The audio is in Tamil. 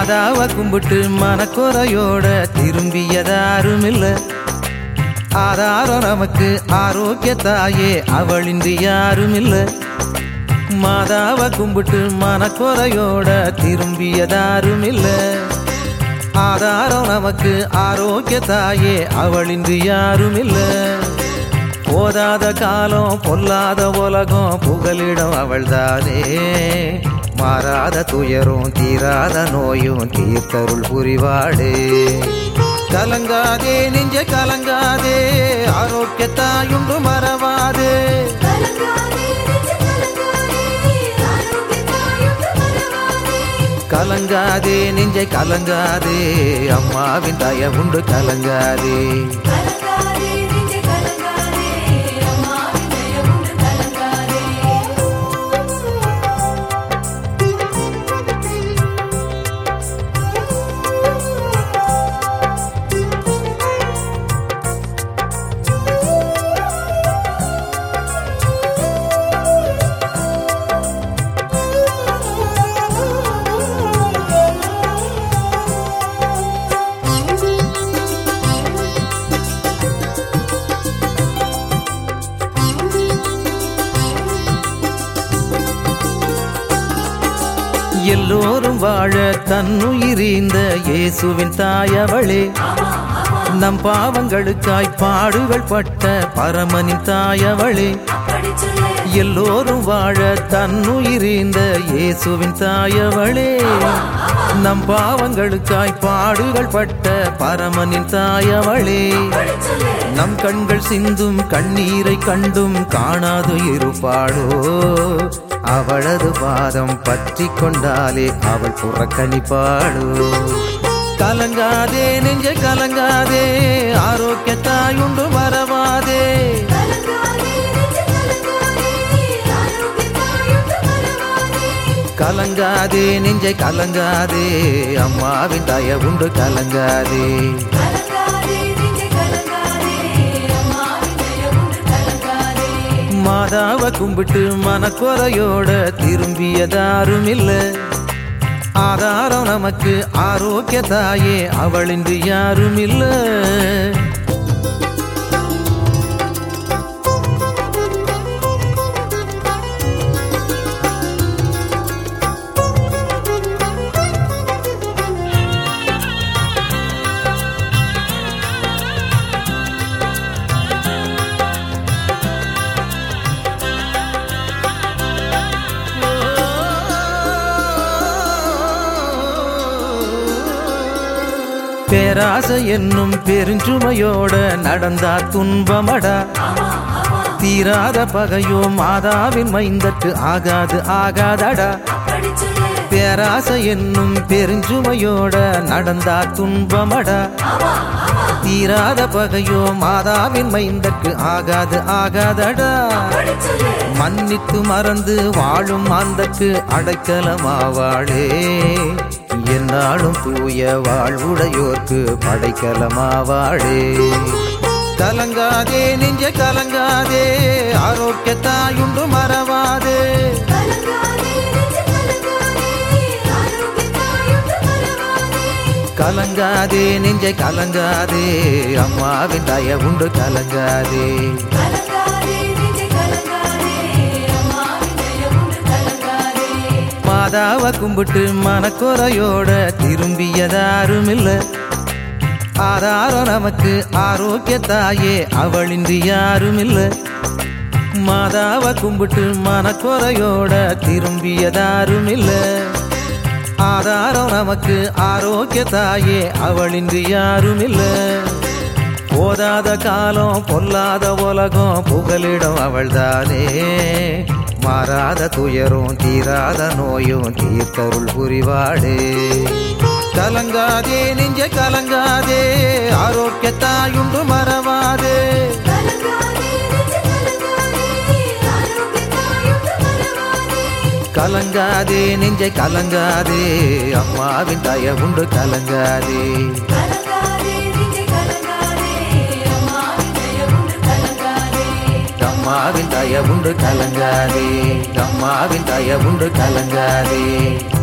மாதாவ கும்பிட்டு மனக்குறையோட திரும்பியதாரும் இல்ல ஆதாரம் நமக்கு ஆரோக்கிய தாயே அவளின்றி யாரும் இல்ல மாதாவ கும்பிட்டு மனக்குறையோட திரும்பியதாரும் இல்ல ஆதாரம் நமக்கு ஆரோக்கிய தாயே அவளின்றி யாரும் இல்ல போதாத காலம் பொல்லாத உலகம் புகலிடம் அவள்தானே மாறாத துயரும் தீராத நோயும் தீர்த்தருள் புரிவாடே கலங்காதே நெஞ்ச கலங்காதே ஆரோக்கியத்தாயுண்டு மறவாதே கலங்காதே நெஞ்ச கலங்காதே ஆரோக்கியத்தாயுண்டு மறவாதே கலங்காதே நெஞ்சை கலங்காதே அம்மாவின் தயவுண்டு கலங்காதே கலங்காதே நெஞ்ச கலங்காதே அம்மாவின் தயவுண்டு கலங்காதே எல்லோரும் வாழ தன்னுயிரீந்த இயேசுவின் தாயவளே நம் பாவங்களுக்காய் பாடுகள் பட்ட பரமனின் தாயவளே அப்படி சொல்லு எல்லோரும் வாழ தன்னுயிரீந்த இயேசுவின் தாயவளே நம் பாவங்களுக்காய் பாடுகள் பட்ட பரமனின் தாயவளே அப்படி சொல்லு நம் கண்கள் சிந்தும் கண்ணீரை கண்டும் காணாது இருப்பாளோ அவளது பாதம் பற்றி கொண்டாலே அவள் புறக்கணிப்பாளோ கலங்காதே நெஞ்ச கலங்காதே ஆரோக்கியத்தாயுண்டு மறவாதே கலங்காதே நெஞ்ச கலங்காதே ஆரோக்கியத்தாயுண்டு மறவாதே கலங்காதே நெஞ்சை கலங்காதே அம்மாவின் தயவுண்டு கலங்காதே கலங்காதே நெஞ்ச கலங்காதே அம்மாவின் தயவுண்டு கலங்காதே மாதாவ கும்பிட்டு மனக்குறையோட திரும்பியதாரும் இல்ல ஆதாரம் நமக்கு ஆரோக்கிய தாயே அவளின்றி யாரும் இல்ல பேராசை என்னும் பெருஞ்சுமையோட நடந்தா துன்பமடா தீராத பகையோ மாதாவின் மைந்தற்கு ஆகாது ஆகாதடா அப்படி சொல்லு பேராசை என்னும் பெருஞ்சுமையோட நடந்தா துன்பமடா தீராத பகையோ மாதாவின் மைந்தற்கு ஆகாது ஆகாதடா அப்படி சொல்லு மன்னித்து மறந்து வாழும் மாந்தக்கு அடைக்கலமாவாளே என்னாலும் தூய வாழ்வுடையோர்க்கு படைக்கலமாவாளே கலங்காதே நெஞ்ச கலங்காதே ஆரோக்கியத்தாயுண்டு மறவாதே கலங்காதே நெஞ்ச கலங்காதே ஆரோக்கியத்தாயுண்டு மறவாதே கலங்காதே நெஞ்சை கலங்காதே அம்மாவின் தயவுண்டு கலங்காதே கலங்காதே நெஞ்ச கலங்காதே அம்மாவின் தயவுண்டு கலங்காதே மாதாவ கும்பிட்டு மனக்குறையோட திரும்பியதாரும் இல்ல ஆதாரம் நமக்கு ஆரோக்கிய தாயே அவளின்றி யாரும் இல்ல மாதாவ கும்பிட்டு மனக்குறையோட திரும்பியதாரும் இல்ல ஆதாரம் நமக்கு ஆரோக்கிய தாயே அவளின்றி யாரும் இல்ல போதாத காலம் பொல்லாத உலகம் புகலிடம் அவள்தானே மாறாத துயரும் தீராத நோயும் தீர்த்தருள் புரிவாடே கலங்காதே நெஞ்ச கலங்காதே ஆரோக்கியத்தாயுண்டு மறவாதே கலங்காதே நெஞ்ச கலங்காதே ஆரோக்கியத்தாயுண்டு மறவாதே கலங்காதே நெஞ்சை கலங்காதே அம்மாவின் தயவுண்டு கலங்காதே கலங்காதே நெஞ்ச கலங்காதே அம்மாவின் தயவுண்டு கலங்காதே அம்மாவின் தயவுண்டு கலங்காதே அம்மாவின் தயவுண்டு கலங்காதே